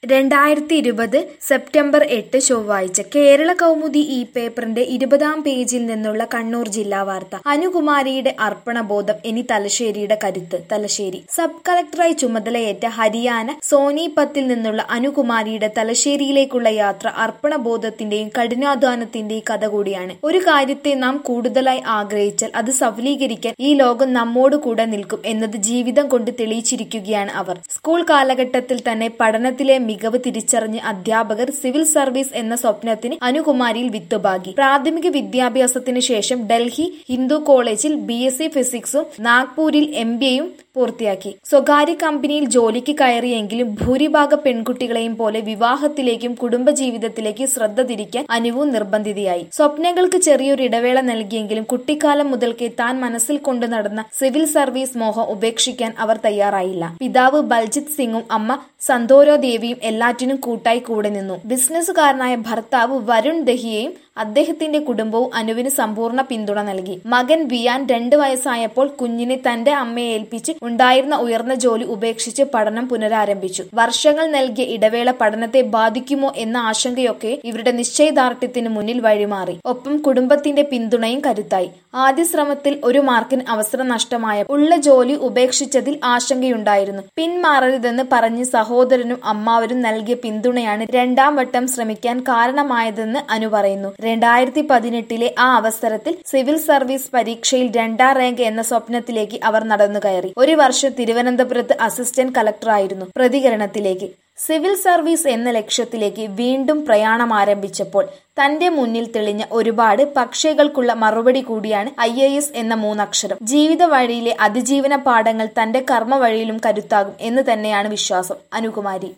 രണ്ടായിരത്തി ഇരുപത് സെപ്റ്റംബർ എട്ട് ചൊവ്വാഴ്ച കേരള കൗമുദി ഈ പേപ്പറിന്റെ ഇരുപതാം പേജിൽ നിന്നുള്ള കണ്ണൂർ ജില്ലാ വാർത്ത അനുകുമാരിയുടെ അർപ്പണബോധം ഇനി തലശ്ശേരിയുടെ കരുത്ത് തലശ്ശേരി സബ് കളക്ടറായി ചുമതലയേറ്റ ഹരിയാന സോനിപത്തിൽ നിന്നുള്ള അനുകുമാരിയുടെ തലശ്ശേരിയിലേക്കുള്ള യാത്ര അർപ്പണബോധത്തിന്റെയും കഠിനാധ്വാനത്തിന്റെയും കഥ കൂടിയാണ് ഒരു കാര്യത്തെ നാം കൂടുതലായി ആഗ്രഹിച്ചാൽ അത് സഫലീകരിക്കാൻ ഈ ലോകം നമ്മോട് കൂടെ നിൽക്കും എന്നത് ജീവിതം കൊണ്ട് തെളിയിച്ചിരിക്കുകയാണ് അവർ സ്കൂൾ കാലഘട്ടത്തിൽ തന്നെ പഠനത്തിലെ മികവ് തിരിച്ചറിഞ്ഞ് അധ്യാപകർ സിവിൽ സർവീസ് എന്ന സ്വപ്നത്തിന് അനുകുമാരിയിൽ വിത്തുപാകി പ്രാഥമിക വിദ്യാഭ്യാസത്തിന് ശേഷം ഡൽഹി ഹിന്ദു കോളേജിൽ ബി എസ് സി ഫിസിക്സും നാഗ്പൂരിൽ എം ബി എയും പൂർത്തിയാക്കി സ്വകാര്യ കമ്പനിയിൽ ജോലിക്ക് കയറിയെങ്കിലും ഭൂരിഭാഗ പെൺകുട്ടികളെയും പോലെ വിവാഹത്തിലേക്കും കുടുംബജീവിതത്തിലേക്ക് ശ്രദ്ധ തിരിക്കാൻ അനുവും നിർബന്ധിതയായി സ്വപ്നങ്ങൾക്ക് ചെറിയൊരു ഇടവേള നൽകിയെങ്കിലും കുട്ടിക്കാലം മുതൽക്കേ താൻ മനസ്സിൽ കൊണ്ടു നടന്ന സിവിൽ സർവീസ് മോഹം ഉപേക്ഷിക്കാൻ അവർ തയ്യാറായില്ല പിതാവ് ബൽജിത് സിംഗും അമ്മ സന്തോരോ ദേവിയും എല്ലാറ്റിനും കൂട്ടായി കൂടെ നിന്നു ബിസിനസ്സുകാരനായ ഭർത്താവ് വരുൺ ദഹിയെയും അദ്ദേഹത്തിന്റെ കുടുംബവും അനുവിന് സമ്പൂർണ്ണ പിന്തുണ നൽകി മകൻ വിയാൻ രണ്ട് വയസ്സായപ്പോൾ കുഞ്ഞിനെ തന്റെ അമ്മയെ ഏൽപ്പിച്ച് ഉണ്ടായിരുന്ന ഉയർന്ന ജോലി ഉപേക്ഷിച്ച് പഠനം പുനരാരംഭിച്ചു വർഷങ്ങൾ നൽകിയ ഇടവേള പഠനത്തെ ബാധിക്കുമോ എന്ന ആശങ്കയൊക്കെ ഇവരുടെ നിശ്ചയദാർഢ്യത്തിന് മുന്നിൽ വഴിമാറി ഒപ്പം കുടുംബത്തിന്റെ പിന്തുണയും കരുത്തായി ആദ്യ ശ്രമത്തിൽ ഒരു മാർക്കിന് അവസരം നഷ്ടമായ ഉള്ള ജോലി ഉപേക്ഷിച്ചതിൽ ആശങ്കയുണ്ടായിരുന്നു പിന്മാറരുതെന്ന് പറഞ്ഞ് സഹോദരനും അമ്മാവരും നൽകിയ പിന്തുണയാണ് രണ്ടാം വട്ടം ശ്രമിക്കാൻ കാരണമായതെന്ന് അനു പറയുന്നു രണ്ടായിരത്തി പതിനെട്ടിലെ ആ അവസരത്തിൽ സിവിൽ സർവീസ് പരീക്ഷയിൽ രണ്ടാം റാങ്ക് എന്ന സ്വപ്നത്തിലേക്ക് അവർ നടന്നു കയറി ഒരു വർഷം തിരുവനന്തപുരത്ത് അസിസ്റ്റന്റ് കളക്ടറായിരുന്നു പ്രതികരണത്തിലേക്ക് സിവിൽ സർവീസ് എന്ന ലക്ഷ്യത്തിലേക്ക് വീണ്ടും പ്രയാണം ആരംഭിച്ചപ്പോൾ തന്റെ മുന്നിൽ തെളിഞ്ഞ ഒരുപാട് പക്ഷികൾക്കുള്ള മറുപടി കൂടിയാണ് ഐ എ എസ് എന്ന മൂന്നക്ഷരം ജീവിത വഴിയിലെ അതിജീവന പാഠങ്ങൾ തന്റെ കർമ്മ വഴിയിലും കരുത്താകും എന്ന് തന്നെയാണ് വിശ്വാസം അനുകുമാരി